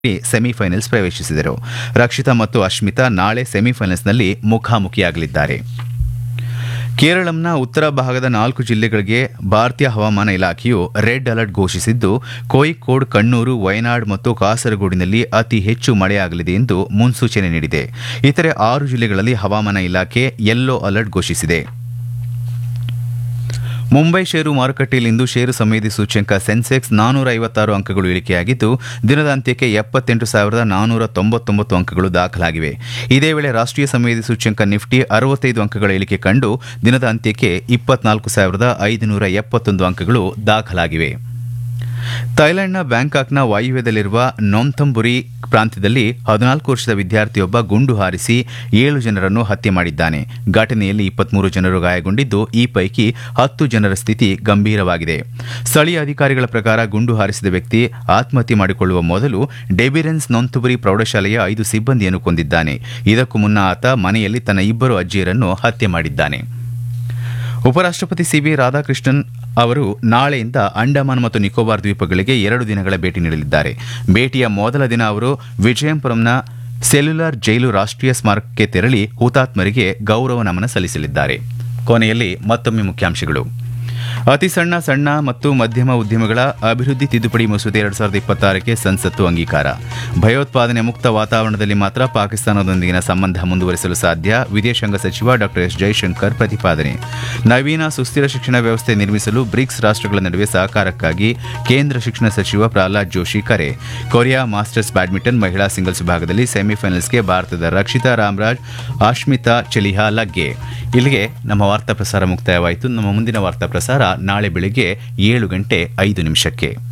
semifinals ಪ್ರವೇಶಿಸಿದರು ರಕ್ಷಿತಾ ಮತ್ತು ಅಶ್ಮಿತಾ ನಾಳೆ ಸೆಮಿಫೈನಲ್ಸ್ನಲ್ಲಿ ಮುಖಾಮುಖಿಯಾಗಲಿದ್ದಾರೆ ಕೇರಳಂನ ಉತ್ತರ ಭಾಗದ ನಾಲ್ಕು ಜಿಲ್ಲೆಗಳಿಗೆ ಭಾರತೀಯ ಹವಾಮಾನ ಇಲಾಖೆಯು ರೆಡ್ ಅಲರ್ಟ್ ಘೋಷಿಸಿದ್ದು ಕೋಯಿಕೋಡ್ ಕಣ್ಣೂರು ವಯನಾಡ್ ಮತ್ತು ಕಾಸರಗೋಡಿನಲ್ಲಿ ಅತಿ ಹೆಚ್ಚು ಮಳೆಯಾಗಲಿದೆ ಎಂದು ಮುನ್ಸೂಚನೆ ನೀಡಿದೆ ಇತರೆ ಆರು ಜಿಲ್ಲೆಗಳಲ್ಲಿ ಹವಾಮಾನ ಇಲಾಖೆ ಯೆಲ್ಲೋ ಅಲರ್ಟ್ ಘೋಷಿಸಿದೆ ಮುಂಬೈ ಷೇರು ಮಾರುಕಟ್ಟೆಯಲ್ಲಿಂದು ಷೇರು ಸಂವೇದಿ ಸೂಚ್ಯಂಕ ಸೆನ್ಸೆಕ್ಸ್ ನಾನೂರ ಐವತ್ತಾರು ಅಂಕಗಳು ಇಳಿಕೆಯಾಗಿದ್ದು ದಿನದ ಅಂತ್ಯಕ್ಕೆ ಎಪ್ಪತ್ತೆಂಟು ಸಾವಿರದ ನಾನೂರ ತೊಂಬತ್ತೊಂಬತ್ತು ಅಂಕಗಳು ದಾಖಲಾಗಿವೆ ಇದೇ ವೇಳೆ ರಾಷ್ಟ್ರೀಯ ಸಂವೇದಿ ಸೂಚ್ಯಂಕ ನಿಫ್ಟಿ ಅರವತ್ತೈದು ಅಂಕಗಳ ಇಳಿಕೆ ಕಂಡು ದಿನದ ಅಂತ್ಯಕ್ಕೆ ಇಪ್ಪತ್ನಾಲ್ಕು ಸಾವಿರದ ಐದುನೂರ ಎಪ್ಪತ್ತೊಂದು ಅಂಕಗಳು ದಾಖಲಾಗಿವೆ ಥೈಲ್ಯಾಂಡ್ನ ಬ್ಯಾಂಕಾಕ್ನ ವಾಯುವ್ಯದಲ್ಲಿರುವ ನೊಂಥಂಬುರಿ ಪ್ರಾಂತ್ಯದಲ್ಲಿ ಹದಿನಾಲ್ಕು ವರ್ಷದ ವಿದ್ಯಾರ್ಥಿಯೊಬ್ಬ ಗುಂಡು ಹಾರಿಸಿ ಏಳು ಜನರನ್ನು ಹತ್ಯೆ ಮಾಡಿದ್ದಾನೆ ಘಟನೆಯಲ್ಲಿ ಇಪ್ಪತ್ಮೂರು ಜನರು ಗಾಯಗೊಂಡಿದ್ದು ಈ ಪೈಕಿ ಹತ್ತು ಜನರ ಸ್ಥಿತಿ ಗಂಭೀರವಾಗಿದೆ ಸ್ಥಳೀಯ ಅಧಿಕಾರಿಗಳ ಪ್ರಕಾರ ಗುಂಡು ಹಾರಿಸಿದ ವ್ಯಕ್ತಿ ಆತ್ಮಹತ್ಯೆ ಮಾಡಿಕೊಳ್ಳುವ ಮೊದಲು ಡೆಬಿರೆನ್ಸ್ ನೊಂತುಬುರಿ ಪ್ರೌಢಶಾಲೆಯ ಐದು ಸಿಬ್ಬಂದಿಯನ್ನು ಕೊಂದಿದ್ದಾನೆ ಇದಕ್ಕೂ ಮುನ್ನ ಆತ ಮನೆಯಲ್ಲಿ ತನ್ನ ಇಬ್ಬರು ಅಜ್ಜಿಯರನ್ನು ಹತ್ಯೆ ಮಾಡಿದ್ದಾನೆ ಉಪರಾಷ್ಟಪತಿ ಸಿಬಿ ರಾಧಾಕೃಷ್ಣನ್ ಅವರು ನಾಳೆಯಿಂದ ಅಂಡಮಾನ್ ಮತ್ತು ನಿಕೋಬಾರ್ ದ್ವೀಪಗಳಿಗೆ ಎರಡು ದಿನಗಳ ಭೇಟಿ ನೀಡಲಿದ್ದಾರೆ ಭೇಟಿಯ ಮೊದಲ ದಿನ ಅವರು ವಿಜಯಪುರಂನ ಸೆಲ್ಯುಲಾರ್ ಜೈಲು ರಾಷ್ಟ್ರೀಯ ಸ್ಮಾರಕಕ್ಕೆ ತೆರಳಿ ಹುತಾತ್ಮರಿಗೆ ಗೌರವ ನಮನ ಸಲ್ಲಿಸಲಿದ್ದಾರೆ ಕೊನೆಯಲ್ಲಿ ಮತ್ತೊಮ್ಮೆ ಮುಖ್ಯಾಂಶಗಳು ಅತಿ ಸಣ್ಣ ಸಣ್ಣ ಮತ್ತು ಮಧ್ಯಮ ಉದ್ಯಮಗಳ ಅಭಿವೃದ್ಧಿ ತಿದ್ದುಪಡಿ ಮಸೂದೆ ಎರಡ್ ಸಾವಿರದ ಇಪ್ಪತ್ತಾರಕ್ಕೆ ಸಂಸತ್ತು ಅಂಗೀಕಾರ ಭಯೋತ್ಪಾದನೆ ಮುಕ್ತ ವಾತಾವರಣದಲ್ಲಿ ಮಾತ್ರ ಪಾಕಿಸ್ತಾನದೊಂದಿಗಿನ ಸಂಬಂಧ ಮುಂದುವರಿಸಲು ಸಾಧ್ಯ ವಿದೇಶಾಂಗ ಸಚಿವ ಡಾ ಎಸ್ ಜೈಶಂಕರ್ ಪ್ರತಿಪಾದನೆ ನವೀನ ಸುಸ್ಥಿರ ಶಿಕ್ಷಣ ವ್ಯವಸ್ಥೆ ನಿರ್ಮಿಸಲು ಬ್ರಿಕ್ಸ್ ರಾಷ್ಟ್ರಗಳ ನಡುವೆ ಸಹಕಾರಕ್ಕಾಗಿ ಕೇಂದ್ರ ಶಿಕ್ಷಣ ಸಚಿವ ಪ್ರಹ್ಲಾದ್ ಜೋಶಿ ಕರೆ ಕೊರಿಯಾ ಮಾಸ್ಟರ್ಸ್ ಬ್ಯಾಡ್ಮಿಂಟನ್ ಮಹಿಳಾ ಸಿಂಗಲ್ಸ್ ವಿಭಾಗದಲ್ಲಿ ಸೆಮಿಫೈನಲ್ಸ್ಗೆ ಭಾರತದ ರಕ್ಷಿತಾ ರಾಮರಾಜ್ ಅಶ್ಮಿತಾ ಚಲಿಹಾ ಲಗ್ಗೆ ಇಲ್ಲಿಗೆ ನಮ್ಮ ವಾರ್ತಾ ಪ್ರಸಾರ ಮುಕ್ತಾಯವಾಯಿತು ನಮ್ಮ ಮುಂದಿನ ವಾರ್ತಾ ಪ್ರಸಾರ ನಾಳೆ ಬೆಳಿಗ್ಗೆ ಏಳು ಗಂಟೆ ಐದು ನಿಮಿಷಕ್ಕೆ